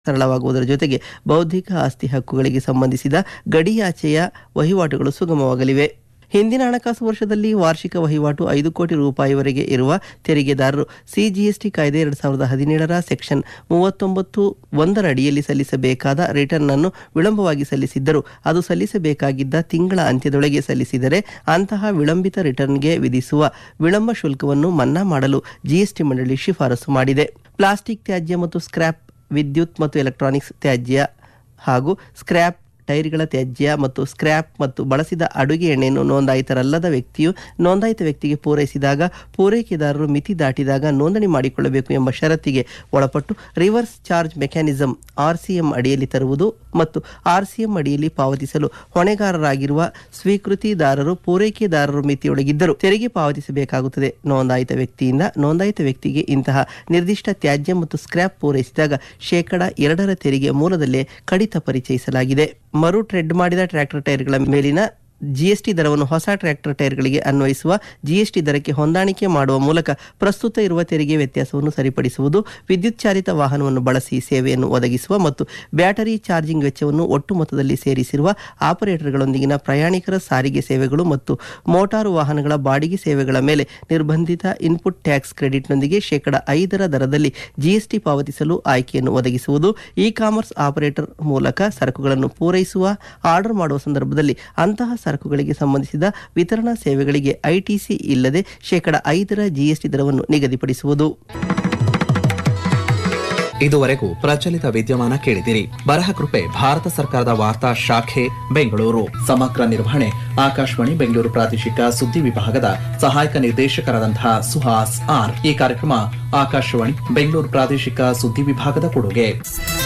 ಸರಳವಾಗುವುದರ ಜೊತೆಗೆ ಬೌದ್ಧಿಕ ಆಸ್ತಿ ಹಕ್ಕುಗಳಿಗೆ ಸಂಬಂಧಿಸಿದ ಗಡಿಯಾಚೆಯ ವಹಿವಾಟುಗಳು ಸುಗಮವಾಗಲಿವೆ ಹಿಂದಿನ ಹಣಕಾಸು ವರ್ಷದಲ್ಲಿ ವಾರ್ಷಿಕ ವಹಿವಾಟು ಐದು ಕೋಟಿ ರೂಪಾಯಿವರೆಗೆ ಇರುವ ತೆರಿಗೆದಾರರು ಸಿಜಿಎಸ್ಟಿ ಕಾಯ್ದೆ ಎರಡು ಸಾವಿರದ ಹದಿನೇಳರ ಸೆಕ್ಷನ್ ಮೂವತ್ತೊಂಬತ್ತು ಒಂದರ ಅಡಿಯಲ್ಲಿ ಸಲ್ಲಿಸಬೇಕಾದ ರಿಟರ್ನ್ ಅನ್ನು ವಿಳಂಬವಾಗಿ ಸಲ್ಲಿಸಿದ್ದರು ಅದು ಸಲ್ಲಿಸಬೇಕಾಗಿದ್ದ ತಿಂಗಳ ಅಂತ್ಯದೊಳಗೆ ಸಲ್ಲಿಸಿದರೆ ಅಂತಹ ವಿಳಂಬಿತ ರಿಟರ್ನ್ಗೆ ವಿಧಿಸುವ ವಿಳಂಬ ಶುಲ್ಕವನ್ನು ಮನ್ನಾ ಮಾಡಲು ಜಿಎಸ್ಟಿ ಮಂಡಳಿ ಶಿಫಾರಸು ಮಾಡಿದೆ ಪ್ಲಾಸ್ಟಿಕ್ ತ್ಯಾಜ್ಯ ಮತ್ತು ಸ್ಕ್ರ್ಯಾಪ್ ವಿದ್ಯುತ್ ಮತ್ತು ಎಲೆಕ್ಟ್ರಾನಿಕ್ಸ್ ತ್ಯಾಜ್ಯ ಹಾಗೂ ಸ್ಕ್ರ್ಯಾಪ್ ಟೈರ್ಗಳ ತ್ಯಾಜ್ಯ ಮತ್ತು ಸ್ಕ್ರ್ಯಾಪ್ ಮತ್ತು ಬಳಸಿದ ಅಡುಗೆ ಎಣ್ಣೆಯನ್ನು ನೋಂದಾಯಿತರಲ್ಲದ ವ್ಯಕ್ತಿಯು ನೋಂದಾಯಿತ ವ್ಯಕ್ತಿಗೆ ಪೂರೈಸಿದಾಗ ಪೂರೈಕೆದಾರರು ಮಿತಿ ದಾಟಿದಾಗ ನೋಂದಣಿ ಮಾಡಿಕೊಳ್ಳಬೇಕು ಎಂಬ ಷರತ್ತಿಗೆ ಒಳಪಟ್ಟು ರಿವರ್ಸ್ ಚಾರ್ಜ್ ಮೆಕ್ಯಾನಿಸಂ ಆರ್ಸಿಎಂ ಅಡಿಯಲ್ಲಿ ತರುವುದು ಮತ್ತು ಆರ್ಸಿಎಂ ಅಡಿಯಲ್ಲಿ ಪಾವತಿಸಲು ಹೊಣೆಗಾರರಾಗಿರುವ ಸ್ವೀಕೃತಿದಾರರು ಪೂರೈಕೆದಾರರು ಮಿತಿಯೊಳಗಿದ್ದರೂ ತೆರಿಗೆ ಪಾವತಿಸಬೇಕಾಗುತ್ತದೆ ನೋಂದಾಯಿತ ವ್ಯಕ್ತಿಯಿಂದ ನೋಂದಾಯಿತ ವ್ಯಕ್ತಿಗೆ ಇಂತಹ ನಿರ್ದಿಷ್ಟ ತ್ಯಾಜ್ಯ ಮತ್ತು ಸ್ಕ್ರ್ಯಾಪ್ ಪೂರೈಸಿದಾಗ ಶೇಕಡ ಎರಡರ ತೆರಿಗೆ ಮೂಲದಲ್ಲೇ ಕಡಿತ ಪರಿಚಯಿಸಲಾಗಿದೆ ಮರು ಟ್ರೆಡ್ ಮಾಡಿದ ಟ್ರ್ಯಾಕ್ಟರ್ ಟೈರ್ಗಳ ಮೇಲಿನ ಜಿಎಸ್ಟಿ ದರವನ್ನು ಹೊಸ ಟ್ರ್ಯಾಕ್ಟರ್ ಟೈರ್ಗಳಿಗೆ ಅನ್ವಯಿಸುವ ಜಿಎಸ್ಟಿ ದರಕ್ಕೆ ಹೊಂದಾಣಿಕೆ ಮಾಡುವ ಮೂಲಕ ಪ್ರಸ್ತುತ ಇರುವ ತೆರಿಗೆ ವ್ಯತ್ಯಾಸವನ್ನು ಸರಿಪಡಿಸುವುದು ವಿದ್ಯುತ್ ಚಾಲಿತ ವಾಹನವನ್ನು ಬಳಸಿ ಸೇವೆಯನ್ನು ಒದಗಿಸುವ ಮತ್ತು ಬ್ಯಾಟರಿ ಚಾರ್ಜಿಂಗ್ ವೆಚ್ಚವನ್ನು ಒಟ್ಟು ಮೊತ್ತದಲ್ಲಿ ಸೇರಿಸಿರುವ ಆಪರೇಟರ್ಗಳೊಂದಿಗಿನ ಪ್ರಯಾಣಿಕರ ಸಾರಿಗೆ ಸೇವೆಗಳು ಮತ್ತು ಮೋಟಾರು ವಾಹನಗಳ ಬಾಡಿಗೆ ಸೇವೆಗಳ ಮೇಲೆ ನಿರ್ಬಂಧಿತ ಇನ್ಪುಟ್ ಟ್ಯಾಕ್ಸ್ ಕ್ರೆಡಿಟ್ನೊಂದಿಗೆ ಶೇಕಡ ಐದರ ದರದಲ್ಲಿ ಜಿಎಸ್ಟಿ ಪಾವತಿಸಲು ಆಯ್ಕೆಯನ್ನು ಒದಗಿಸುವುದು ಇ ಕಾಮರ್ಸ್ ಆಪರೇಟರ್ ಮೂಲಕ ಸರಕುಗಳನ್ನು ಪೂರೈಸುವ ಆರ್ಡರ್ ಮಾಡುವ ಸಂದರ್ಭದಲ್ಲಿ ಅಂತಹ ಸರಕುಗಳಿಗೆ ಸಂಬಂಧಿಸಿದ ವಿತರಣಾ ಸೇವೆಗಳಿಗೆ ಐಟಿಸಿ ಇಲ್ಲದೆ ಶೇಕಡ ಐದರ ಜಿಎಸ್ಟಿ ದರವನ್ನು ನಿಗದಿಪಡಿಸುವುದು ಇದುವರೆಗೂ ಪ್ರಚಲಿತ ವಿದ್ಯಮಾನ ಕೇಳಿದಿರಿ ಬರಹ ಕೃಪೆ ಭಾರತ ಸರ್ಕಾರದ ವಾರ್ತಾ ಶಾಖೆ ಬೆಂಗಳೂರು ಸಮಗ್ರ ನಿರ್ವಹಣೆ ಆಕಾಶವಾಣಿ ಬೆಂಗಳೂರು ಪ್ರಾದೇಶಿಕ ಸುದ್ದಿ ವಿಭಾಗದ ಸಹಾಯಕ ನಿರ್ದೇಶಕರಾದಂತಹ ಸುಹಾಸ್ ಆರ್ ಈ ಕಾರ್ಯಕ್ರಮ ಆಕಾಶವಾಣಿ ಬೆಂಗಳೂರು ಪ್ರಾದೇಶಿಕ ಸುದ್ದಿ ವಿಭಾಗದ ಕೊಡುಗೆ